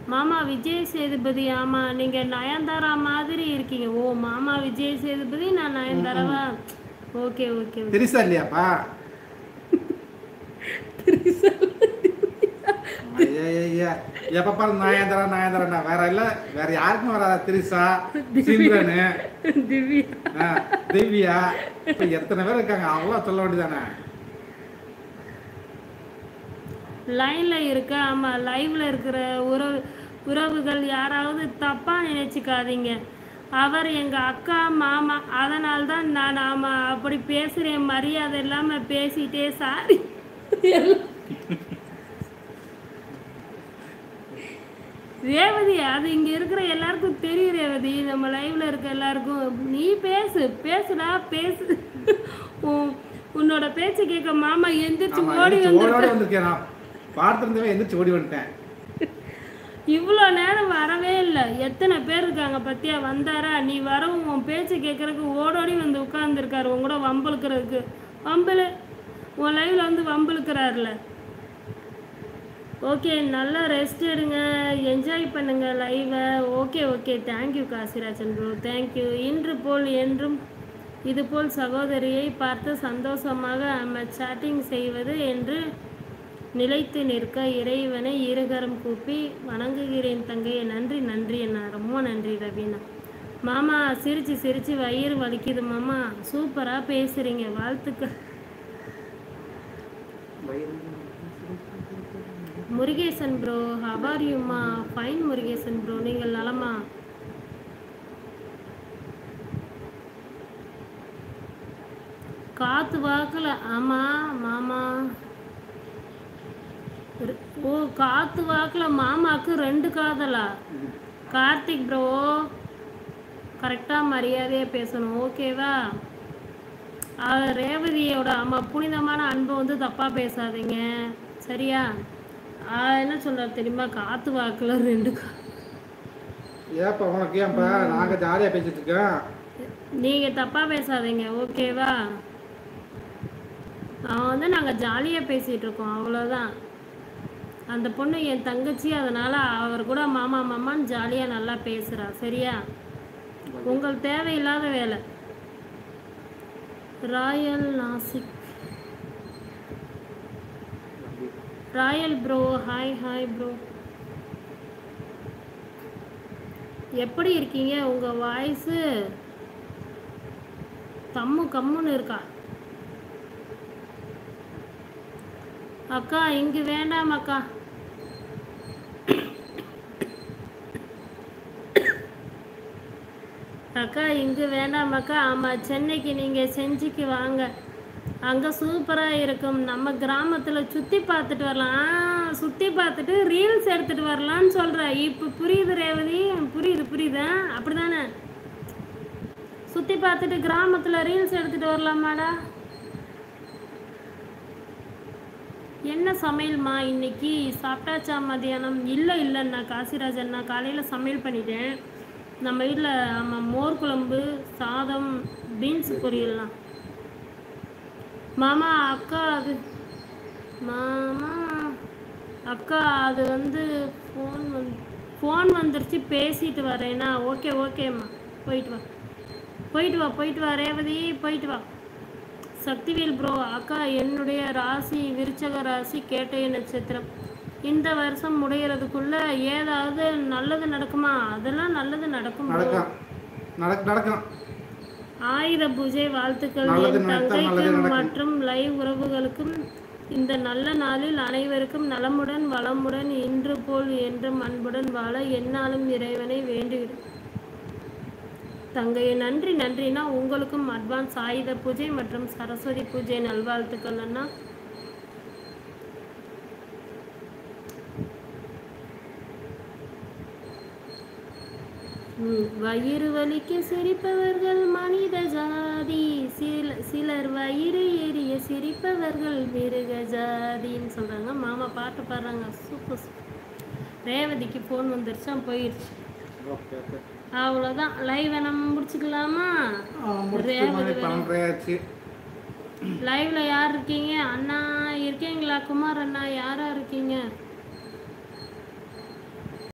மாமா விஜய் சேதுபதி ஆமா நீங்க நயன்தாரா மாதிரி இருக்கீங்க ஓ மாமா விஜய் சேதுபதி நான் நயன்தாராவா ஓகே ஓகே தெரிசா இல்லையாப்பா ஐயா எப்ப பாரு நாயந்திரா நாயந்திரா வேற இல்ல வேற யாருக்கும் வராதா திரிசா சிம்ரனு திவ்யா ஆ, திவ்யா இப்ப எத்தனை பேர் இருக்காங்க அவ்வளோ சொல்ல வேண்டியதானே லைன்ல இருக்க ஆமா லைவ்ல இருக்கிற உறவு உறவுகள் யாராவது தப்பா நினைச்சுக்காதீங்க அவர் எங்க அக்கா மாமா அதனால தான் நான் ஆமா அப்படி பேசுறேன் மரியாதை இல்லாம பேசிட்டே சாரி ரேவதி அது இங்க இருக்கிற எல்லாருக்கும் தெரியும் ரேவதி நம்ம லைவ்ல இருக்க எல்லாருக்கும் நீ பேசு பேசுடா பேசு உன்- உன்னோட பேச்சை கேட்க மாமா எந்திரிச்சு ஆமா ஓடி எந்திரிச்சு வந்து ஓடி வந்திருக்கேன் நான் பார்த்துருந்தவே எந்திரிச்சு ஓடி வந்துட்டேன் இவ்வளோ நேரம் வரவே இல்லை எத்தனை பேர் இருக்காங்க பத்தியா வந்தாரா நீ வரவும் உன் பேச்சை கேட்கறதுக்கு ஓடோடி வந்து உட்காந்துருக்காரு உன் கூட வம்பளுக்கிறதுக்கு வம்பலு உன் லைவ்ல வந்து வம்பளுக்கிறாருல ஓகே நல்லா ரெஸ்ட் எடுங்க என்ஜாய் பண்ணுங்க லைவை okay okay thank you Kasirajan bro thank you இன்று போல் என்றும் இதுபோல் சகோதரியை பார்த்து சந்தோஷமாக நம்ம சேட்டிங் செய்வது என்று நிலைத்து நிற்க இறைவனை இருகரம் கூப்பி வணங்குகிறேன் தங்கையை நன்றி நன்றி அண்ணா ரொம்ப நன்றி ரவீனா மாமா சிரிச்சு சிரிச்சு வயிறு வலிக்குது மாமா சூப்பராக பேசுறீங்க வாழ்த்துக்கள் முருகேசன் ப்ரோ ஹவர் யூமா ஃபைன் முருகேசன் ப்ரோ நீங்கள் நலமா காத்து வாக்கல ஆமா மாமா ரெ- ஓ காத்து வாக்குல மாமாக்கு ரெண்டு காதலா கார்த்திக் ப்ரோ கரெக்டாக மரியாதையாக பேசணும் ஓகேவா அவ- ரேவதியோட அம்மா புனிதமான அன்பை வந்து தப்பாக பேசாதீங்க சரியா ஆ, என்ன சொல்றாரு தெரியுமா காத்து வாக்குல ரெண்டு கா ஏப்பா உனக்கு ஏன்ப்பா நாங்க ஜாலியா பேசிட்டு இருக்கோம் நீங்கள் தப்பாக பேசாதீங்க ஓகேவா அவன் வந்து நாங்கள் ஜாலியாக பேசிகிட்டு இருக்கோம் அவ்வளோதான் அந்த பொண்ணு என் தங்கச்சி அதனால் அவர் கூட மாமா மாமான்னு ஜாலியாக நல்லா பேசுகிறா சரியா உங்கள் தேவையில்லாத வேலை royal Nashik royal bro hi hi bro எப்படி இருக்கீங்க உங்கள் வாய்ஸு கம்மு கம்முன்னு இருக்கா அக்கா இங்கு வேண்டாம் அக்கா அக்கா இங்கு வேண்டாம் அக்கா ஆமாம் சென்னைக்கு நீங்கள் செஞ்சிக்கு வாங்க அங்கே சூப்பராக இருக்கும் நம்ம கிராமத்தில் சுற்றி பார்த்துட்டு வரலாம் சுற்றி பார்த்துட்டு ரீல்ஸ் எடுத்துகிட்டு வரலான்னு சொல்கிறேன் இப்போ புரியுது ரேவதி புரியுது புரியுது அப்படி தானே சுற்றி பார்த்துட்டு கிராமத்தில் ரீல்ஸ் எடுத்துகிட்டு வரலாமாடா என்ன சமையல்மா இன்னைக்கு சாப்பிட்டாச்சா மதியானம் இல்லை இல்லைண்ணா காசிராஜ் அண்ணா காலையில் சமையல் பண்ணிட்டேன் நம்ம வீட்டில் ஆமாம் மோர் குழம்பு சாதம் பீன்ஸ் பொரியல்லாம் மாமா அக்கா அது மாமா அக்கா அது வந்து ஃபோன் வந்து ஃபோன் வந்துருச்சு பேசிட்டு வரேனா ஓகே ஓகேம்மா போயிட்டு வா போயிட்டு வா போயிட்டு வா ரேவதி போயிட்டு வா சக்திவேல் ப்ரோ அக்கா என்னுடைய ராசி விருச்சக ராசி கேட்டய நட்சத்திரம் இந்த வருஷம் முடியறதுக்குள்ள ஏதாவது நல்லது நடக்குமா அதெல்லாம் நல்லது நடக்கும் bro. நடக்கும் நடக்க நடக்கும் ஆயுத பூஜை வாழ்த்துக்கள் நல்லது என் நினைத்தால் நல்லதே தங்கைக்கும் நடக்கும். மற்றும் லைவ் உறவுகளுக்கும் இந்த நல்ல நாளில் அனைவருக்கும் நலமுடன் வளமுடன் இன்று போல் என்றும் அன்புடன் வாழ என்னாலும் இறைவனை வேண்டுகிறேன் தங்கையை நன்றி நன்றினா உங்களுக்கும் அட்வான்ஸ் ஆயுத பூஜை மற்றும் சரஸ்வதி பூஜை நல்வாழ்த்துக்கள் அண்ணா ம், வயிறு வலிக்க சிரிப்பவர்கள் மனித ஜாதி சில சிலர் வயிறு எரிய சிரிப்பவர்கள் மிருக ஜாதின்னு சொல்றாங்க மாமா பாட்டு பாடுறாங்க சூப்பர் சூப்பர். ரேவதிக்கு ஃபோன் வந்துருச்சா போயிடுச்சு ஓகே ஓகே அவ்வளோதான் லைவை நம்ம முடிச்சுக்கலாமா முடிச்சு மணி பன்னெண்டரை ஆச்சு லைவ்ல யார் இருக்கீங்க அண்ணா இருக்கீங்களா குமார் அண்ணா யாரா இருக்கீங்க